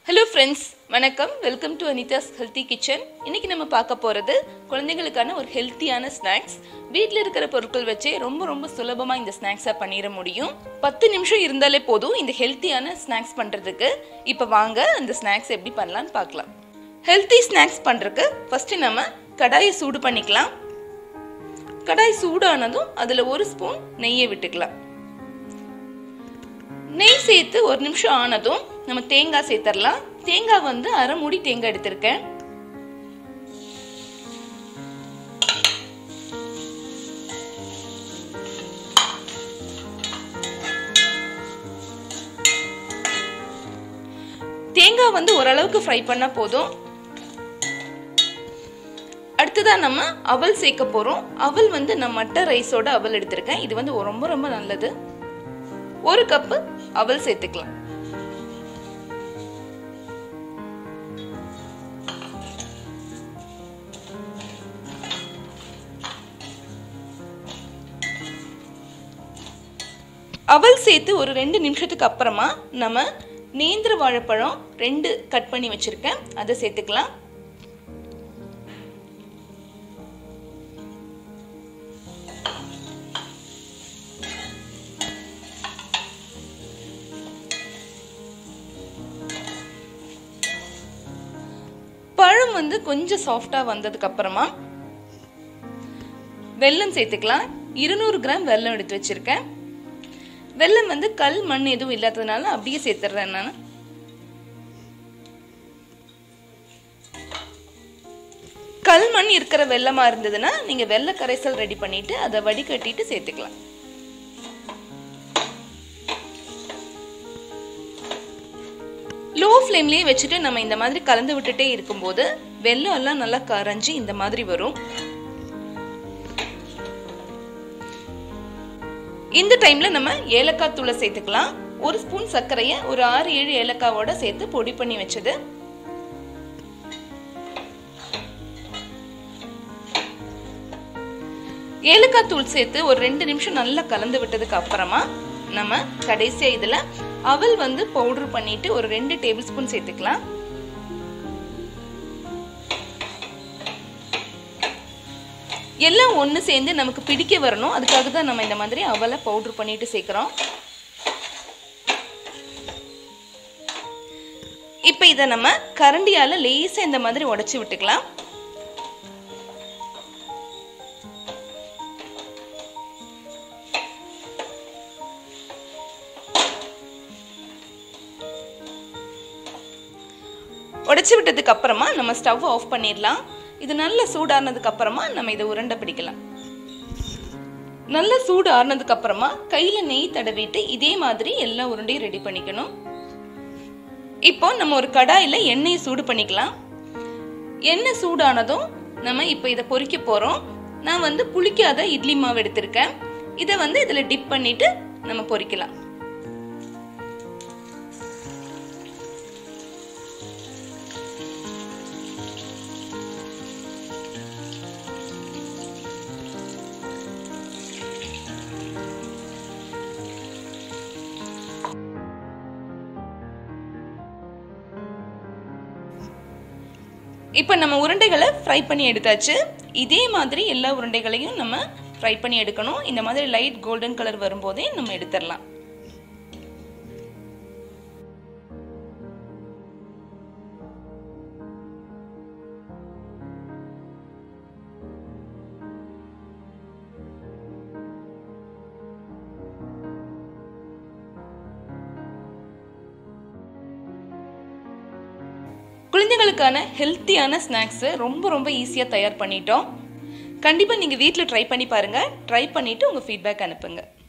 hello friends வணக்கம் welcome to Anita's healthy kitchen இன்னைக்கு நம்ம பார்க்க போகிறது குழந்தைங்களுக்கான ஒரு ஹெல்த்தியான ஸ்நாக்ஸ் வீட்டில் இருக்கிற பொருட்கள் வச்சே ரொம்ப ரொம்ப சுலபமாக இந்த ஸ்நாக்ஸை பண்ணிட முடியும் பத்து நிமிஷம் இருந்தாலே போதும் இந்த ஹெல்த்தியான ஸ்நாக்ஸ் பண்ணுறதுக்கு இப்போ வாங்க அந்த ஸ்நாக்ஸ் எப்படி பண்ணலான்னு பார்க்கலாம் ஹெல்த்தி ஸ்நாக்ஸ் பண்ணுறதுக்கு ஃபஸ்ட்டு நம்ம கடாயை சூடு பண்ணிக்கலாம் கடாய் சூடானதும் அதில் ஒரு ஸ்பூன் நெய்யை விட்டுக்கலாம் நெய் சேர்த்து ஒரு நிமிஷம் ஆனதும் நம்ம தேங்காய் சேர்த்துடலாம் தேங்காய் வந்து அரை மூடி தேங்காய் எடுத்திருக்கேன் தேங்காய் வந்து ஓரளவுக்கு ஃப்ரை பண்ணா போதும் அடுத்ததா நம்ம அவல் சேர்க்க போறோம் அவல் வந்து நான் மட்டை ரைஸோட அவல் எடுத்திருக்கேன் இது வந்து ரொம்ப ரொம்ப நல்லது ஒரு கப்பு அவல் சேர்த்துக்கலாம் அவல் சேர்த்து ஒரு ரெண்டு நிமிஷத்துக்கு அப்புறமா நம்ம நேந்திர வாழைப்பழம் ரெண்டு கட் பண்ணி வச்சிருக்கேன் அதை சேர்த்துக்கலாம் பழம் வந்து கொஞ்சம் சாஃப்டா வந்ததுக்கு அப்புறமா வெல்லம் சேர்த்துக்கலாம் இருநூறு கிராம் வெல்லம் எடுத்து வச்சிருக்கேன் வெல்லம் வந்து கல் மண் எதுவும் இல்லாததுனால அப்படியே சேர்த்துறேன் நான் கல் மண் இருக்கிற வெள்ளமா இருந்ததுன்னா நீங்க வெள்ளை கரைசல் ரெடி பண்ணிட்டு அதை வடிகட்டிட்டு சேர்த்துக்கலாம் லோ ஃப்ளேம்லேயே வச்சுட்டு நம்ம இந்த மாதிரி கலந்து விட்டுட்டே இருக்கும்போது வெள்ளம் எல்லாம் நல்லா கரைஞ்சி இந்த மாதிரி வரும் இந்த டைம்ல நம்ம ஏலக்காய் தூளை சேர்த்துக்கலாம் ஒரு ஸ்பூன் சர்க்கரையை ஒரு ஆறு ஏழு ஏலக்காவோட சேர்த்து பொடி பண்ணி வச்சது ஏலக்காய் தூள் சேர்த்து ஒரு ரெண்டு நிமிஷம் நல்லா கலந்து விட்டதுக்கு அப்புறமா நம்ம கடைசியா இதுல அவல் வந்து பவுடர் பண்ணிட்டு ஒரு ரெண்டு டேபிள் ஸ்பூன் சேர்த்துக்கலாம் எல்லாம் ஒன்று சேர்ந்து நமக்கு பிடிக்க வரணும் அதுக்காக தான் நம்ம இந்த மாதிரி அவலை பவுடர் பண்ணிட்டு சேர்க்குறோம் இப்போ இதை நம்ம கரண்டியால் லேசாக இந்த மாதிரி உடச்சி விட்டுக்கலாம் உடைச்சி விட்டதுக்கு அப்புறமா நம்ம ஸ்டவ் ஆஃப் பண்ணிடலாம் இது நல்ல சூடானதுக்கு அப்புறமா நம்ம இதை உருண்டை பிடிக்கலாம் நல்ல சூடு ஆறுனதுக்கு அப்புறமா கையில நெய் தடவிட்டு இதே மாதிரி எல்லா உருண்டையும் ரெடி பண்ணிக்கணும் இப்போ நம்ம ஒரு கடாயில எண்ணெயை சூடு பண்ணிக்கலாம் எண்ணெய் சூடானதும் நம்ம இப்போ இதை பொரிக்க போறோம் நான் வந்து புளிக்காத இட்லி மாவு எடுத்திருக்கேன் இதை வந்து இதில் டிப் பண்ணிட்டு நம்ம பொரிக்கலாம் இப்போ நம்ம உருண்டைகளை ஃப்ரை பண்ணி எடுத்தாச்சு இதே மாதிரி எல்லா உருண்டைகளையும் நம்ம ஃப்ரை பண்ணி எடுக்கணும் இந்த மாதிரி லைட் கோல்டன் கலர் வரும்போதே நம்ம எடுத்துடலாம் குழந்தைகளுக்கான ஹெல்த்தியான ஸ்நாக்ஸு ரொம்ப ரொம்ப ஈஸியாக தயார் பண்ணிட்டோம் கண்டிப்பாக நீங்கள் வீட்டில் ட்ரை பண்ணி பாருங்கள் ட்ரை பண்ணிவிட்டு உங்கள் ஃபீட்பேக் அனுப்புங்க